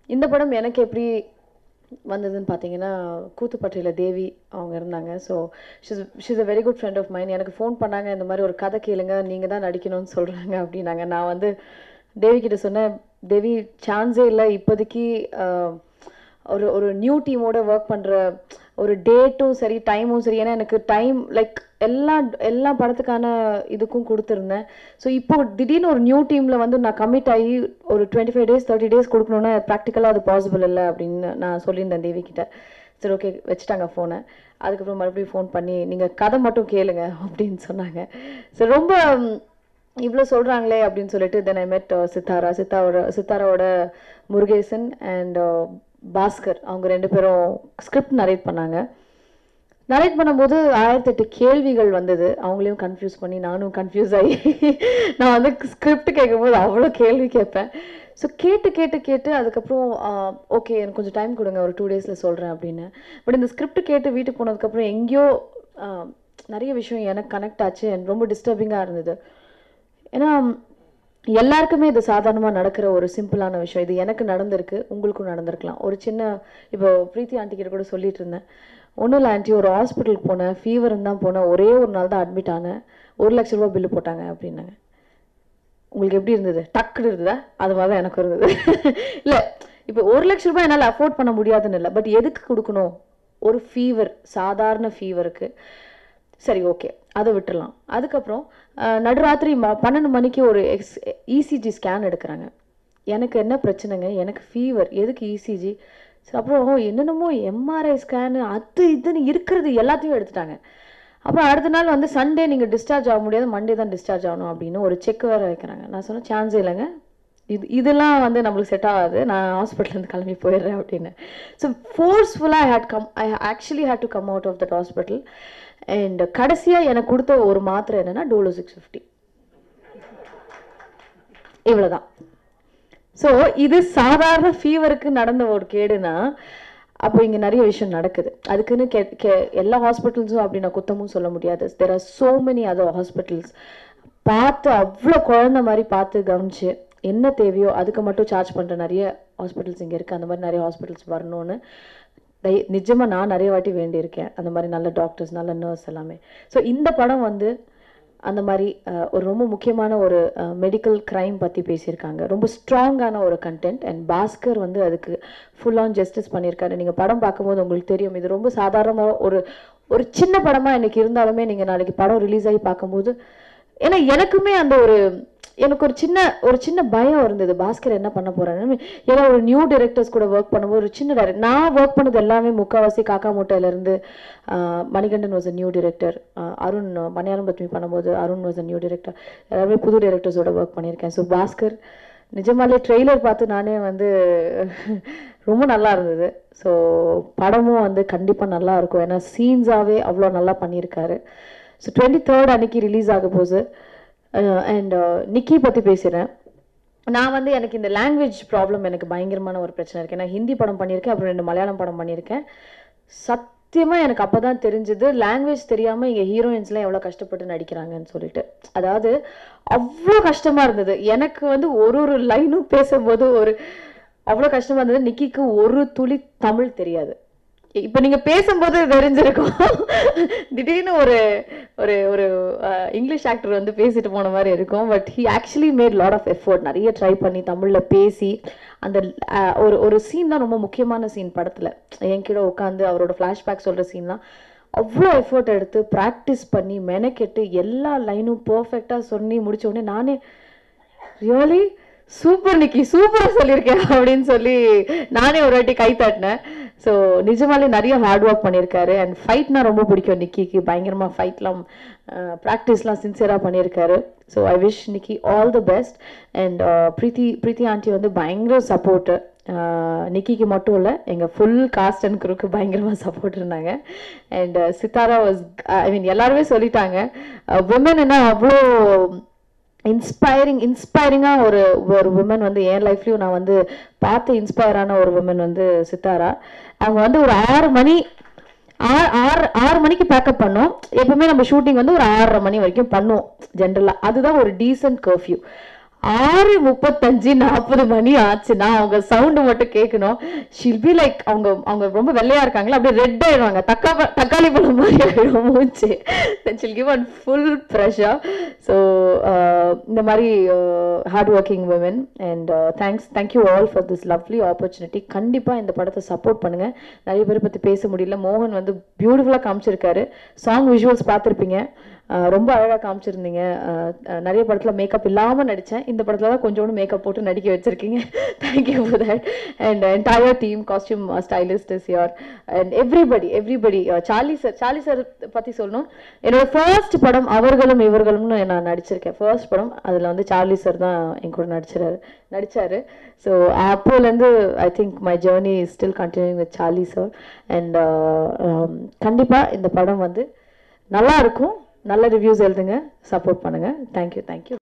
இந்த படம் எனக்கு எப்படி வந்ததுன்னு பார்த்தீங்கன்னா கூத்துப்பட்டியில் தேவி அவங்க இருந்தாங்க so she's she's a very good friend of mind எனக்கு ஃபோன் பண்ணாங்க இந்த மாதிரி ஒரு கதை கேளுங்க நீங்கள் தான் நடிக்கணும்னு சொல்கிறாங்க அப்படின்னாங்க நான் வந்து தேவி கிட்ட சொன்னேன் தேவி சான்ஸே இல்லை இப்போதைக்கு ஆஹ், ஒரு ஒரு நியூ டீமோட ஒர்க் பண்ணுற ஒரு டேட்டும் சரி டைமும் சரி ஏன்னா எனக்கு டைம் லைக் எல்லா எல்லா படத்துக்கான இதுக்கும் கொடுத்துருந்தேன் ஸோ இப்போ திடீர்னு ஒரு நியூ டீமில் வந்து நான் கமிட் ஆகி ஒரு twenty five days thirty days கொடுக்கணுன்னா ப்ராக்டிக்கலாக அது பாசிபிள் இல்லை அப்படின்னு நான் சொல்லியிருந்தேன் தேவி கிட்ட சரி ஓகே வச்சுட்டாங்க ஃபோனை அதுக்கப்புறம் மறுபடியும் ஃபோன் பண்ணி நீங்கள் கதை மட்டும் கேளுங்க அப்படின்னு சொன்னாங்க ஸோ ரொம்ப இவ்வளோ சொல்கிறாங்களே அப்படின்னு சொல்லிட்டு தென் ஐ மெட் சித்தாரா சித்தாவோட சித்தாராவோட முருகேசன் அண்ட் பாஸ்கர் அவங்க ரெண்டு பேரும் ஸ்கிரிப்ட் நரேட் பண்ணாங்க நரேட் பண்ணும்போது ஆயிரத்தெட்டு கேள்விகள் வந்தது அவங்களையும் கன்ஃபியூஸ் பண்ணி நானும் கன்ஃபியூஸ் ஆகி நான் வந்து ஸ்கிரிப்ட் கேட்கும்போது அவ்வளோ கேள்வி கேட்பேன் ஸோ கேட்டு கேட்டு கேட்டு அதுக்கப்புறம் ஓகே எனக்கு கொஞ்சம் டைம் கொடுங்க ஒரு டூ டேஸில் சொல்கிறேன் அப்படின்னு பட் இந்த ஸ்கிரிப்ட் கேட்டு வீட்டுக்கு போனதுக்கப்புறம் எங்கேயோ ஆஹ், நிறைய விஷயம் எனக்கு கனெக்ட் ஆச்சு and ரொம்ப டிஸ்டர்பிங்காக இருந்தது ஏன்னா எல்லாருக்குமே இது சாதாரணமாக நடக்கிற ஒரு சிம்பிளான விஷயம் இது எனக்கு நடந்திருக்கு உங்களுக்கும் நடந்திருக்கலாம் ஒரு சின்ன இப்போ பிரீத்தி ஆண்டி கிட்ட கூட சொல்லிட்டு இருந்தேன் ஒன்றும் இல்லை ஆண்டி ஒரு ஹாஸ்பிட்டலுக்கு போனேன் ஃபீவர்னு தான் போனேன் ஒரே ஒரு நாள் தான் அட்மிட் ஆனேன் ஒரு லட்ச ரூபா பில்லு போட்டாங்க அப்படின்னாங்க உங்களுக்கு எப்படி இருந்தது டக்குன்னு இருந்ததா அது மாதிரி தான் எனக்கு இருந்தது இல்லை இப்போ ஒரு லட்ச ரூபாய் என்னால் அஃபோர்ட் பண்ண முடியாதுன்னு இல்லை பட் எதுக்கு கொடுக்கணும் ஒரு ஃபீவர் சாதாரண ஃபீவருக்கு சரி ஓகே அதை விட்டுறலாம் அதுக்கப்புறம் அஹ், நடுராத்திரி ம பன்னெண்டு மணிக்கு ஒரு எக்ஸ் இசிஜி ஸ்கேன் எடுக்கிறாங்க எனக்கு என்ன பிரச்சனைங்க எனக்கு ஃபீவர் எதுக்கு இசிஜி அப்புறம் என்னென்னமோ எம்ஆர்ஐ ஸ்கேனு அது இதுன்னு இருக்கிறது எல்லாத்தையும் எடுத்துட்டாங்க அப்புறம் அடுத்த நாள் வந்து சண்டே நீங்கள் டிஸ்சார்ஜ் ஆக முடியாது மண்டே தான் டிஸ்சார்ஜ் ஆகணும் அப்படின்னு ஒரு செக் வேறு வைக்கிறாங்க நான் சொன்னேன் சான்ஸே இல்லைங்க இது இதெல்லாம் வந்து நம்மளுக்கு செட் ஆகாது நான் ஹாஸ்பிட்டல்லேருந்து கிளம்பி போயிடுறேன் அப்படின்னு ஸோ ஃபோர்ஸ்ஃபுல்லாக I had come I actually had to come out of that hospital and கடைசியாக எனக்கு கொடுத்த ஒரு மாத்திரை என்னென்னா டோலோ சிக்ஸ் ஃபிஃப்டி இவ்வளோதான் ஸோ இது சாதாரண ஃபீவருக்கு நடந்த ஒரு கேடுனா அப்போ இங்கே நிறைய விஷயம் நடக்குது அதுக்குன்னு கே கே எல்லா ஹாஸ்பிட்டல்ஸும் அப்படி நான் குத்தமும் சொல்ல முடியாது there are so many other hospitals பார்த்து அவ்வளோ குழந்த மாதிரி பார்த்து கவனிச்சு என்ன தேவையோ அதுக்கு மட்டும் சார்ஜ் பண்ணுற நிறைய ஹாஸ்பிட்டல்ஸ் இங்கே இருக்குது அந்த மாதிரி நிறைய ஹாஸ்பிட்டல்ஸ் வரணும்னு தை- நிஜமா நான் நிறைய வாட்டி வேண்டியிருக்கேன் அந்த மாதிரி நல்ல டாக்டர்ஸ் நல்ல நர்ஸ் எல்லாமே ஸோ இந்த படம் வந்து அந்த மாதிரி அஹ், ஒரு ரொம்ப முக்கியமான ஒரு மெடிக்கல் க்ரைம் பற்றி பேசியிருக்காங்க ரொம்ப ஸ்ட்ராங்கான ஒரு கண்டென்ட் அண்ட் பாஸ்கர் வந்து அதுக்கு ஃபுல் ஆன் ஜஸ்டிஸ் பண்ணியிருக்காரு நீங்கள் படம் பார்க்கும்போது உங்களுக்கு தெரியும் இது ரொம்ப சாதாரணமாக ஒரு ஒரு சின்ன படமாக இன்னைக்கு இருந்தாலுமே நீங்கள் நாளைக்கு படம் ரிலீஸ் ஆகி பார்க்கும்போது ஏன்னா எனக்குமே அந்த ஒரு எனக்கு ஒரு சின்ன ஒரு சின்ன பயம் இருந்தது பாஸ்கர் என்ன பண்ண போறாரு ஏன்னா ஒரு நியூ டைரக்டர்ஸ் கூட ஒர்க் பண்ணும்போது ஒரு சின்ன டைரக்ட் நான் ஒர்க் பண்ணது எல்லாமே முக்காவாசி காக்கா மூட்டையில இருந்து ah, Manikandan was a new director Arun மணியாரம் பத்மி பண்ணும்போது Arun was a new director எல்லாருமே புது டைரக்டர்ஸோட ஒர்க் பண்ணியிருக்கேன் ஸோ பாஸ்கர் நிஜமாலே ட்ரெய்லர் பார்த்து நானே வந்து ரொம்ப நல்லா இருந்தது ஸோ படமும் வந்து கண்டிப்பாக நல்லா இருக்கும் ஏன்னா சீன்ஸாகவே அவ்வளோ நல்லா பண்ணியிருக்காரு ஸோ டுவெண்ட்டி தேர்ட் அன்னைக்கு ரிலீஸ் ஆக போகுது அண்ட் நிக்கி பற்றி பேசுகிறேன் நான் வந்து எனக்கு இந்த லாங்குவேஜ் ப்ராப்ளம் எனக்கு பயங்கரமான ஒரு பிரச்சனை இருக்கு நான் ஹிந்தி படம் பண்ணியிருக்கேன் அப்புறம் ரெண்டு மலையாளம் படம் பண்ணியிருக்கேன் சத்தியமாக எனக்கு அப்போ தான் தெரிஞ்சது லாங்குவேஜ் தெரியாமல் இங்கே ஹீரோயின்ஸ்லாம் எவ்வளோ கஷ்டப்பட்டு நடிக்கிறாங்கன்னு சொல்லிட்டு அதாவது அவ்வளோ கஷ்டமாக இருந்தது எனக்கு வந்து ஒரு ஒரு லைனும் பேசும்போது ஒரு அவ்வளோ கஷ்டமாக இருந்தது நிக்கிக்கு ஒரு துளி தமிழ் தெரியாது இப்போ நீங்க பேசும்போது தெரிஞ்சிருக்கும் திடீர்னு ஒரு ஒரு ஒரு அஹ், இங்கிலீஷ் ஆக்டர் வந்து பேசிட்டு போன மாதிரி இருக்கும் but he actually made lot of effort நிறைய ட்ரை பண்ணி தமிழ்ல பேசி அந்த அஹ், ஒரு ஒரு சீன் தான் ரொம்ப முக்கியமான சீன் படத்துல என் கீழே உட்காந்து அவரோட ஃப்ளாஷ்பேக் சொல்ற சீன்லாம் அவ்வளோ எஃபோர்ட் எடுத்து ப்ராக்டிஸ் பண்ணி மெனக்கெட்டு எல்லா லைனும் பர்ஃபெக்டாக சொல்லி முடிச்ச உடனே நானே ரியலி சூப்பர் நிக்கி சூப்பரா சொல்லியிருக்கேன் அப்படின்னு சொல்லி நானே ஒரு வாட்டி கை தட்டினேன் ஸோ நிஜமாலே நிறைய ஹார்ட் ஒர்க் பண்ணியிருக்காரு அண்ட் ஃபைட்னா ரொம்ப பிடிக்கும் நிக்கிக்கு பயங்கரமா ஃபைட்லாம் ப்ராக்டிஸ்லாம் சின்சியராக பண்ணியிருக்காரு so I wish Nikki all the best and Preethi Preethi aunty வந்து பயங்கர சப்போர்ட்டு நிக்கிக்கு மட்டும் இல்லை எங்கள் ஃபுல் காஸ்ட் அண்ட் குரூக்கு பயங்கரமாக சப்போர்ட் இருந்தாங்க and Sithara was I mean எல்லாருமே சொல்லிட்டாங்க உமன் என்ன அவ்வளோ இன்ஸ்பைரிங் இன்ஸ்பைரிங்காக ஒரு ஒரு உமன் வந்து என் லைஃப்லையும் நான் வந்து பார்த்து இன்ஸ்பயர் ஆன ஒரு உமன் வந்து சித்தாரா அவங்க வந்து ஒரு ஆறு மணி ஆறு ஆறு ஆறு மணிக்கு பேக்கப் பண்ணோம் எப்பவுமே நம்ம ஷூட்டிங் வந்து ஒரு ஆறரை மணி வரைக்கும் பண்ணுவோம் ஜென்ரலாக அதுதான் ஒரு டீசென்ட் கர்ஃப்யூ ஆறு முப்பத்தஞ்சு நாற்பது மணி ஆச்சுன்னா அவங்க சவுண்டு மட்டும் கேட்கணும் ஷில் பி லைக் அவங்க அவங்க ரொம்ப வெள்ளையா இருக்காங்களா அப்படியே ரெட் ஆயிடுவாங்க தக்கா தக்காளி பழம் மாதிரி ஆயிடும் மூச்சு she'll give an full pressure so இந்த மாதிரி hard working woman and thanks thank you all for this lovely opportunity கண்டிப்பாக இந்த படத்தை சப்போர்ட் பண்ணுங்க நிறைய பேரை பற்றி பேச முடியல மோகன் வந்து பியூட்டிஃபுல்லாக காமிச்சிருக்காரு சாங் விஷுவல்ஸ் பார்த்துருப்பீங்க அஹ் ரொம்ப அழகாக காமிச்சிருந்தீங்க அஹ் அஹ் நிறைய படத்தில் மேக்கப் இல்லாமல் நடித்தேன் இந்த படத்தில் தான் கொஞ்சோண்டு மேக்கப் போட்டு நடிக்க வச்சிருக்கீங்க thank you for that and entire team costume stylist is your and everybody everybody Charlie sir Charlie sir பற்றி சொல்லணும் என்னோட ஃபர்ஸ்ட் படம் அவர்களும் இவர்களும்னு நான் நடிச்சிருக்கேன் ஃபர்ஸ்ட் படம் அதில் வந்து சார்லி சார் தான் என் கூட நடிச்சிருக்காரு நடிச்சாரு ஸோ அப்போலேருந்து I think my journey still continue with Charlie sir and கண்டிப்பாக இந்த படம் வந்து நல்லா இருக்கும் நல்ல ரிவ்யூஸ் எழுதுங்க சப்போர்ட் பண்ணுங்க தேங்க்யூ தேங்க்யூ